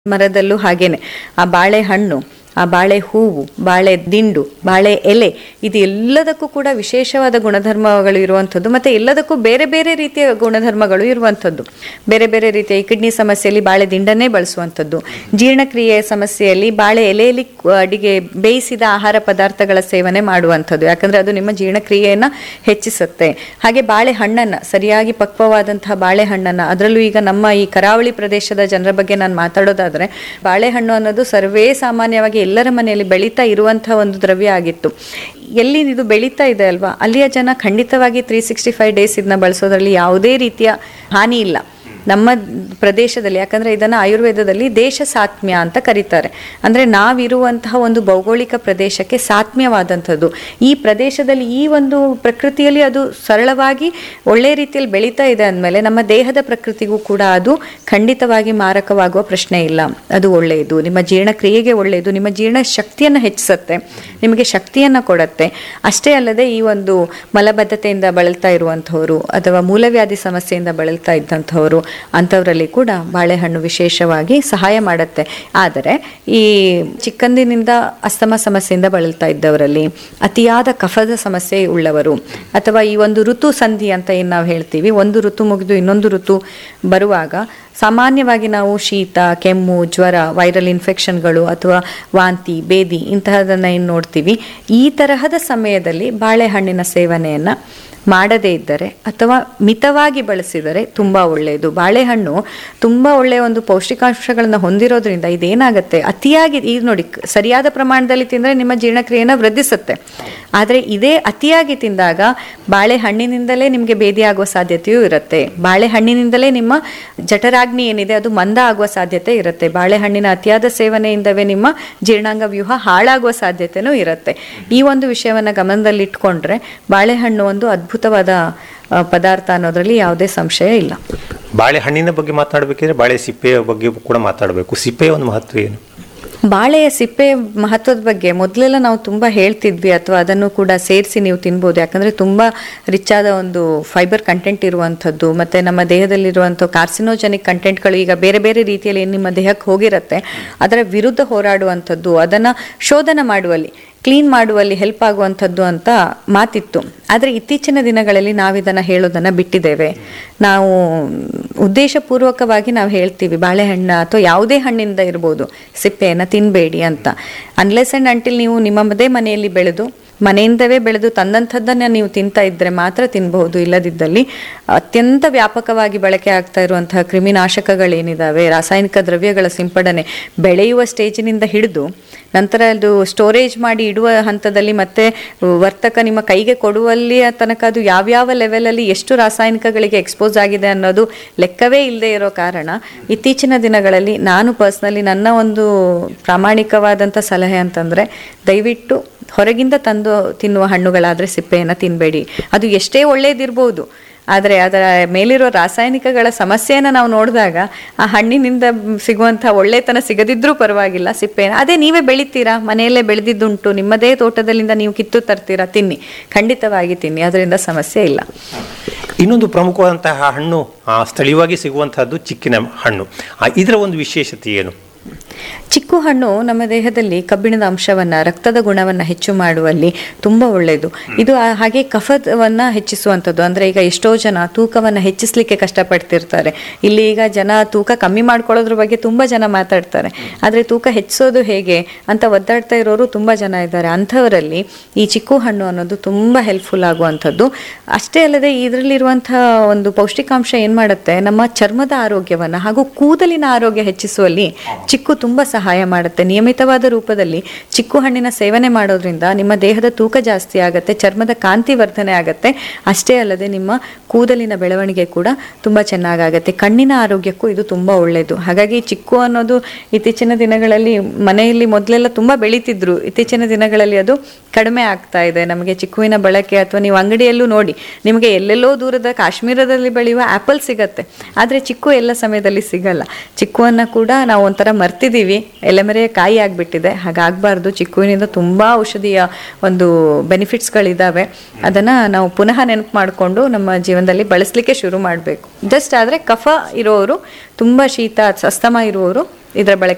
ಮರದಲ್ಲೂ ಹಾಗೇನೆ ಆ ಬಾಳೆಹಣ್ಣು ಆ ಬಾಳೆ ಹೂವು ಬಾಳೆ ದಿಂಡು ಬಾಳೆ ಎಲೆ ಇದು ಎಲ್ಲದಕ್ಕೂ ಕೂಡ ವಿಶೇಷವಾದ ಗುಣಧರ್ಮಗಳು ಇರುವಂಥದ್ದು ಮತ್ತೆ ಎಲ್ಲದಕ್ಕೂ ಬೇರೆ ಬೇರೆ ರೀತಿಯ ಗುಣಧರ್ಮಗಳು ಇರುವಂಥದ್ದು ಬೇರೆ ಬೇರೆ ರೀತಿಯ ಈ ಕಿಡ್ನಿ ಸಮಸ್ಯೆಯಲ್ಲಿ ಬಾಳೆ ದಿಂಡನ್ನೇ ಬಳಸುವಂಥದ್ದು ಜೀರ್ಣಕ್ರಿಯೆಯ ಸಮಸ್ಯೆಯಲ್ಲಿ ಬಾಳೆ ಎಲೆಯಲ್ಲಿ ಕು- ಅಡಿಗೆ ಬೇಯಿಸಿದ ಆಹಾರ ಪದಾರ್ಥಗಳ ಸೇವನೆ ಮಾಡುವಂಥದ್ದು ಯಾಕಂದ್ರೆ ಅದು ನಿಮ್ಮ ಜೀರ್ಣಕ್ರಿಯೆಯನ್ನ ಹೆಚ್ಚಿಸುತ್ತೆ ಹಾಗೆ ಬಾಳೆಹಣ್ಣನ್ನ ಸರಿಯಾಗಿ ಪಕ್ವವಾದಂತಹ ಬಾಳೆಹಣ್ಣನ್ನ ಅದರಲ್ಲೂ ಈಗ ನಮ್ಮ ಈ ಕರಾವಳಿ ಪ್ರದೇಶದ ಜನರ ಬಗ್ಗೆ ನಾನು ಮಾತಾಡೋದಾದ್ರೆ ಬಾಳೆಹಣ್ಣು ಅನ್ನೋದು ಸರ್ವೇ ಸಾಮಾನ್ಯವಾಗಿ ಎಲ್ಲರ ಮನೆಯಲ್ಲಿ ಬೆಳೀತಾ ಇರುವಂತಹ ಒಂದು ದ್ರವ್ಯ ಆಗಿತ್ತು ಎಲ್ಲಿ ಇದು ಬೆಳೀತಾ ಇದೆ ಅಲ್ವಾ ಅಲ್ಲಿಯ ಜನ ಖಂಡಿತವಾಗಿ ತ್ರೀ ಸಿಕ್ಸ್ಟಿ ಫೈವ್ ಡೇಸ್ ಇದನ್ನ ಬಳಸೋದ್ರಲ್ಲಿ ಯಾವುದೇ ರೀತಿಯ ಹಾನಿ ಇಲ್ಲ ನಮ್ಮ ಪ್ರದೇಶದಲ್ಲಿ ಯಾಕಂದ್ರೆ ಇದನ್ನ ಆಯುರ್ವೇದದಲ್ಲಿ ದೇಶ ಸಾತ್ಮ್ಯ ಅಂತ ಕರೀತಾರೆ ಅಂದ್ರೆ ನಾವಿರುವಂತಹ ಒಂದು ಭೌಗೋಳಿಕ ಪ್ರದೇಶಕ್ಕೆ ಸಾತ್ಮ್ಯವಾದಂಥದ್ದು ಈ ಪ್ರದೇಶದಲ್ಲಿ ಈ ಒಂದು ಪ್ರಕೃತಿಯಲ್ಲಿ ಅದು ಸರಳವಾಗಿ ಒಳ್ಳೆ ರೀತಿಯಲ್ಲಿ ಬೆಳೀತಾ ಇದೆ ಅಂದಮೇಲೆ ನಮ್ಮ ದೇಹದ ಪ್ರಕೃತಿಗೂ ಕೂಡ ಅದು ಖಂಡಿತವಾಗಿ ಮಾರಕವಾಗುವ ಪ್ರಶ್ನೆ ಇಲ್ಲ ಅದು ಒಳ್ಳೆಯದು ನಿಮ್ಮ ಜೀರ್ಣಕ್ರಿಯೆಗೆ ಒಳ್ಳೆಯದು ನಿಮ್ಮ ಜೀರ್ಣ ಶಕ್ತಿಯನ್ನು ಹೆಚ್ಚಿಸುತ್ತೆ ನಿಮಗೆ ಶಕ್ತಿಯನ್ನು ಕೊಡುತ್ತೆ ಅಷ್ಟೇ ಅಲ್ಲದೆ ಈ ಒಂದು ಮಲಬದ್ಧತೆಯಿಂದ ಬಳಲ್ತಾ ಇರುವಂಥವ್ರು ಅಥವಾ ಮೂಲವ್ಯಾಧಿ ಸಮಸ್ಯೆಯಿಂದ ಬಳಲ್ತಾ ಇದ್ದಂಥವ್ರು ಅಂಥವರಲ್ಲಿ ಕೂಡ ಬಾಳೆಹಣ್ಣು ವಿಶೇಷವಾಗಿ ಸಹಾಯ ಮಾಡುತ್ತೆ ಆದರೆ ಈ ಚಿಕ್ಕಂದಿನಿಂದ ಅಸ್ತಮ ಸಮಸ್ಯೆಯಿಂದ ಬಳಲ್ತಾ ಇದ್ದವರಲ್ಲಿ ಅತಿಯಾದ ಕಫದ ಸಮಸ್ಯೆ ಉಳ್ಳವರು ಅಥವಾ ಈ ಒಂದು ಋತು ಸಂಧಿ ಅಂತ ಏನು ನಾವು ಹೇಳ್ತೀವಿ ಒಂದು ಋತು ಮುಗಿದು ಇನ್ನೊಂದು ಋತು ಬರುವಾಗ ಸಾಮಾನ್ಯವಾಗಿ ನಾವು ಶೀತ ಕೆಮ್ಮು ಜ್ವರ ವೈರಲ್ ಇನ್ಫೆಕ್ಷನ್ಗಳು ಅಥವಾ ವಾಂತಿ ಬೇದಿ ಇಂತಹದನ್ನ ಏನು ನೋಡ್ತೀವಿ ಈ ತರಹದ ಸಮಯದಲ್ಲಿ ಬಾಳೆಹಣ್ಣಿನ ಸೇವನೆಯನ್ನ ಮಾಡದೇ ಇದ್ದರೆ ಅಥವಾ ಮಿತವಾಗಿ ಬಳಸಿದರೆ ತುಂಬ ಒಳ್ಳೆಯದು ಬಾಳೆಹಣ್ಣು ತುಂಬ ಒಳ್ಳೆಯ ಒಂದು ಪೌಷ್ಟಿಕಾಂಶಗಳನ್ನು ಹೊಂದಿರೋದ್ರಿಂದ ಇದೇನಾಗುತ್ತೆ ಅತಿಯಾಗಿ ಈಗ ನೋಡಿ ಕ- ಸರಿಯಾದ ಪ್ರಮಾಣದಲ್ಲಿ ತಿಂದರೆ ನಿಮ್ಮ ಜೀರ್ಣಕ್ರಿಯೆಯನ್ನು ವೃದ್ಧಿಸುತ್ತೆ ಆದರೆ ಇದೇ ಅತಿಯಾಗಿ ತಿಂದಾಗ ಬಾಳೆಹಣ್ಣಿನಿಂದಲೇ ನಿಮಗೆ ಬೇದಿ ಆಗುವ ಸಾಧ್ಯತೆಯೂ ಇರುತ್ತೆ ಬಾಳೆಹಣ್ಣಿನಿಂದಲೇ ನಿಮ್ಮ ಜಠರಾಗ್ನಿ ಏನಿದೆ ಅದು ಮಂದ ಆಗುವ ಸಾಧ್ಯತೆ ಇರುತ್ತೆ ಬಾಳೆಹಣ್ಣಿನ ಅತಿಯಾದ ಸೇವನೆಯಿಂದವೇ ನಿಮ್ಮ ಜೀರ್ಣಾಂಗ ವ್ಯೂಹ ಹಾಳಾಗುವ ಸಾಧ್ಯತೆನೂ ಇರುತ್ತೆ ಈ ಒಂದು ವಿಷಯವನ್ನು ಗಮನದಲ್ಲಿಟ್ಕೊಂಡ್ರೆ ಬಾಳೆಹಣ್ಣು ಒಂದು ಅದ್ಭುತವಾದ ಆ, ಪದಾರ್ಥ ಅನ್ನೋದ್ರಲ್ಲಿ ಯಾವುದೇ ಸಂಶಯ ಇಲ್ಲ ಬಾಳೆಹಣ್ಣಿನ ಬಗ್ಗೆ ಮಾತನಾಡಬೇಕಿದ್ರೆ ಬಾಳೆ ಸಿಪ್ಪೆಯ ಬಗ್ಗೆ ಕೂಡ ಮಾತಾಡಬೇಕು ಸಿಪ್ಪೆಯ ಒಂದು ಮಹತ್ವ ಏನು ಬಾಳೆಯ ಸಿಪ್ಪೆ ಮಹತ್ವದ ಬಗ್ಗೆ ಮೊದಲೆಲ್ಲ ನಾವು ತುಂಬ ಹೇಳ್ತಿದ್ವಿ ಅಥವಾ ಅದನ್ನು ಕೂಡ ಸೇರಿಸಿ ನೀವು ತಿನ್ಬೋದು ಯಾಕಂದರೆ ತುಂಬ ರಿಚ್ ಆದ ಒಂದು ಫೈಬರ್ ಕಂಟೆಂಟ್ ಇರುವಂಥದ್ದು ಮತ್ತು ನಮ್ಮ ದೇಹದಲ್ಲಿರುವಂಥ ಕಾರ್ಸಿನೋಜೆನಿಕ್ ಕಂಟೆಂಟ್ಗಳು ಈಗ ಬೇರೆ ಬೇರೆ ರೀತಿಯಲ್ಲಿ ಏನ್ ನಿಮ್ಮ ದೇಹಕ್ಕೆ ಹೋಗಿರುತ್ತೆ ಅದರ ವಿರುದ್ಧ ಹೋರಾಡುವಂಥದ್ದು ಅದನ್ನು ಶೋಧನ ಮಾಡುವಲ್ಲಿ ಕ್ಲೀನ್ ಮಾಡುವಲ್ಲಿ ಹೆಲ್ಪ್ ಆಗುವಂಥದ್ದು ಅಂತ ಮಾತಿತ್ತು ಆದರೆ ಇತ್ತೀಚಿನ ದಿನಗಳಲ್ಲಿ ನಾವು ಇದನ್ನು ಹೇಳೋದನ್ನು ಬಿಟ್ಟಿದ್ದೇವೆ ನಾವು ಉದ್ದೇಶಪೂರ್ವಕವಾಗಿ ನಾವು ಹೇಳ್ತೀವಿ ಬಾಳೆಹಣ್ಣು ಅಥವಾ ಯಾವುದೇ ಹಣ್ಣಿಂದ ಇರ್ಬೋದು ಸಿಪ್ಪೆಯನ್ನು ತಿನ್ನಬೇಡಿ ಅಂತ ಅನ್ಲೆಸ್ ಆ್ಯಂಡ್ ಅಂಟಿಲ್ ನೀವು ನಿಮ್ಮದೇ ಮನೆಯಲ್ಲಿ ಬೆಳೆದು ಮನೆಯಿಂದವೇ ಬೆಳೆದು ತಂದಂಥದ್ದನ್ನು ನೀವು ತಿಂತಾ ಇದ್ದರೆ ಮಾತ್ರ ತಿನ್ನಬಹುದು ಇಲ್ಲದಿದ್ದಲ್ಲಿ ಅತ್ಯಂತ ವ್ಯಾಪಕವಾಗಿ ಬಳಕೆ ಆಗ್ತಾ ಇರುವಂತಹ ಕ್ರಿಮಿನಾಶಕಗಳೇನಿದ್ದಾವೆ ರಾಸಾಯನಿಕ ದ್ರವ್ಯಗಳ ಸಿಂಪಡಣೆ ಬೆಳೆಯುವ ಸ್ಟೇಜಿನಿಂದ ಹಿಡಿದು ನಂತರ ಅದು ಸ್ಟೋರೇಜ್ ಮಾಡಿ ಇಡುವ ಹಂತದಲ್ಲಿ ಮತ್ತೆ ವರ್ತಕ ನಿಮ್ಮ ಕೈಗೆ ಕೊಡುವಲ್ಲಿಯ ತನಕ ಅದು ಯಾವ್ಯಾವ ಲೆವೆಲಲ್ಲಿ ಎಷ್ಟು ರಾಸಾಯನಿಕಗಳಿಗೆ ಎಕ್ಸ್ಪೋಸ್ ಆಗಿದೆ ಅನ್ನೋದು ಲೆಕ್ಕವೇ ಇಲ್ಲದೆ ಇರೋ ಕಾರಣ ಇತ್ತೀಚಿನ ದಿನಗಳಲ್ಲಿ ನಾನು ಪರ್ಸ್ನಲಿ ನನ್ನ ಒಂದು ಪ್ರಾಮಾಣಿಕವಾದಂಥ ಸಲಹೆ ಅಂತಂದರೆ ದಯವಿಟ್ಟು ಹೊರಗಿಂದ ತಂದು ತಿನ್ನುವ ಹಣ್ಣುಗಳಾದರೆ ಸಿಪ್ಪೆಯನ್ನು ತಿನ್ನಬೇಡಿ ಅದು ಎಷ್ಟೇ ಒಳ್ಳೇದಿರ್ಬೋದು ಆದರೆ ಅದರ ಮೇಲಿರೋ ರಾಸಾಯನಿಕಗಳ ಸಮಸ್ಯೆಯನ್ನು ನಾವು ನೋಡಿದಾಗ ಆ ಹಣ್ಣಿನಿಂದ ಸಿಗುವಂಥ ಒಳ್ಳೆತನ ಸಿಗದಿದ್ರೂ ಪರವಾಗಿಲ್ಲ ಸಿಪ್ಪೆನ ಅದೇ ನೀವೇ ಬೆಳಿತೀರಾ ಮನೆಯಲ್ಲೇ ಬೆಳೆದಿದ್ದುಂಟು ನಿಮ್ಮದೇ ತೋಟದಲ್ಲಿಂದ ನೀವು ಕಿತ್ತು ತರ್ತೀರಾ ತಿನ್ನಿ ಖಂಡಿತವಾಗಿ ತಿನ್ನಿ ಅದರಿಂದ ಸಮಸ್ಯೆ ಇಲ್ಲ ಇನ್ನೊಂದು ಪ್ರಮುಖವಾದಂತಹ ಹಣ್ಣು ಆ, ಸ್ಥಳೀಯವಾಗಿ ಸಿಗುವಂತಹದ್ದು ಚಿಕ್ಕಿನ ಹಣ್ಣು ಆ, ಇದರ ಒಂದು ವಿಶೇಷತೆ ಏನು ಚಿಕ್ಕು ಹಣ್ಣು ನಮ್ಮ ದೇಹದಲ್ಲಿ ಕಬ್ಬಿಣದ ಅಂಶವನ್ನ ರಕ್ತದ ಗುಣವನ್ನ ಹೆಚ್ಚು ಮಾಡುವಲ್ಲಿ ತುಂಬಾ ಒಳ್ಳೆಯದು ಇದು ಆ- ಹಾಗೆ ಕಫವನ್ನ ಹೆಚ್ಚಿಸುವಂಥದ್ದು ಅಂದ್ರೆ ಈಗ ಎಷ್ಟೋ ಜನ ತೂಕವನ್ನ ಹೆಚ್ಚಿಸ್ಲಿಕ್ಕೆ ಕಷ್ಟಪಡ್ತಿರ್ತಾರೆ ಇಲ್ಲಿ ಈಗ ಜನ ತೂಕ ಕಮ್ಮಿ ಮಾಡ್ಕೊಳ್ಳೋದ್ರ ಬಗ್ಗೆ ತುಂಬಾ ಜನ ಮಾತಾಡ್ತಾರೆ ಆದ್ರೆ ತೂಕ ಹೆಚ್ಚಿಸೋದು ಹೇಗೆ ಅಂತ ಒದ್ದಾಡ್ತಾ ಇರೋರು ತುಂಬಾ ಜನ ಇದ್ದಾರೆ ಅಂಥವರಲ್ಲಿ ಈ ಚಿಕ್ಕು ಹಣ್ಣು ಅನ್ನೋದು ತುಂಬಾ ಹೆಲ್ಪ್ಫುಲ್ ಆಗುವಂಥದ್ದು ಅಷ್ಟೇ ಅಲ್ಲದೆ ಇದರಲ್ಲಿರುವಂತಹ ಒಂದು ಪೌಷ್ಟಿಕಾಂಶ ಏನ್ ಮಾಡುತ್ತೆ ನಮ್ಮ ಚರ್ಮದ ಆರೋಗ್ಯವನ್ನ ಹಾಗೂ ಕೂದಲಿನ ಆರೋಗ್ಯ ಹೆಚ್ಚಿಸುವಲ್ಲಿ ಚಿಕ್ಕು ತುಂಬಾ ಸಹಾಯ ಮಾಡುತ್ತೆ ನಿಯಮಿತವಾದ ರೂಪದಲ್ಲಿ ಚಿಕ್ಕು ಹಣ್ಣಿನ ಸೇವನೆ ಮಾಡೋದ್ರಿಂದ ನಿಮ್ಮ ದೇಹದ ತೂಕ ಜಾಸ್ತಿ ಆಗುತ್ತೆ ಚರ್ಮದ ಕಾಂತಿ ವರ್ಧನೆ ಆಗುತ್ತೆ ಅಷ್ಟೇ ಅಲ್ಲದೆ ನಿಮ್ಮ ಕೂದಲಿನ ಬೆಳವಣಿಗೆ ಕೂಡ ತುಂಬಾ ಚೆನ್ನಾಗಾಗತ್ತೆ ಕಣ್ಣಿನ ಆರೋಗ್ಯಕ್ಕೂ ಇದು ತುಂಬಾ ಒಳ್ಳೆಯದು ಹಾಗಾಗಿ ಚಿಕ್ಕು ಅನ್ನೋದು ಇತ್ತೀಚಿನ ದಿನಗಳಲ್ಲಿ ಮನೆಯಲ್ಲಿ ಮೊದಲೆಲ್ಲ ತುಂಬಾ ಬೆಳೀತಿದ್ರು ಇತ್ತೀಚಿನ ದಿನಗಳಲ್ಲಿ ಅದು ಕಡಿಮೆ ಆಗ್ತಾ ಇದೆ ನಮಗೆ ಚಿಕ್ಕುವಿನ ಬಳಕೆ ಅಥವಾ ನೀವು ಅಂಗಡಿಯಲ್ಲೂ ನೋಡಿ ನಿಮಗೆ ಎಲ್ಲೆಲ್ಲೋ ದೂರದ ಕಾಶ್ಮೀರದಲ್ಲಿ ಬೆಳೆಯುವ ಆಪಲ್ ಸಿಗತ್ತೆ ಆದರೆ ಚಿಕ್ಕು ಎಲ್ಲ ಸಮಯದಲ್ಲಿ ಸಿಗಲ್ಲ ಚಿಕ್ಕುವನ್ನು ಕೂಡ ನಾವು ಒಂಥರ ಮರ್ತಿದ್ದೀವಿ ಎಲೆಮರೆಯ ಕಾಯಿ ಆಗಿಬಿಟ್ಟಿದೆ ಹಾಗಾಗಬಾರ್ದು ಚಿಕ್ಕುವಿನಿಂದ ತುಂಬ ಔಷಧಿಯ ಒಂದು ಬೆನಿಫಿಟ್ಸ್ಗಳಿದ್ದಾವೆ ಅದನ್ನು ನಾವು ಪುನಃ ನೆನಪು ಮಾಡಿಕೊಂಡು ನಮ್ಮ ಜೀವನದಲ್ಲಿ ಬಳಸಲಿಕ್ಕೆ ಶುರು ಮಾಡಬೇಕು ಜಸ್ಟ್ ಆದರೆ ಕಫ ಇರೋರು ತುಂಬ ಶೀತ ಅಸ್ತಮ ಇರುವವರು ಇದರ ಬಳಕೆ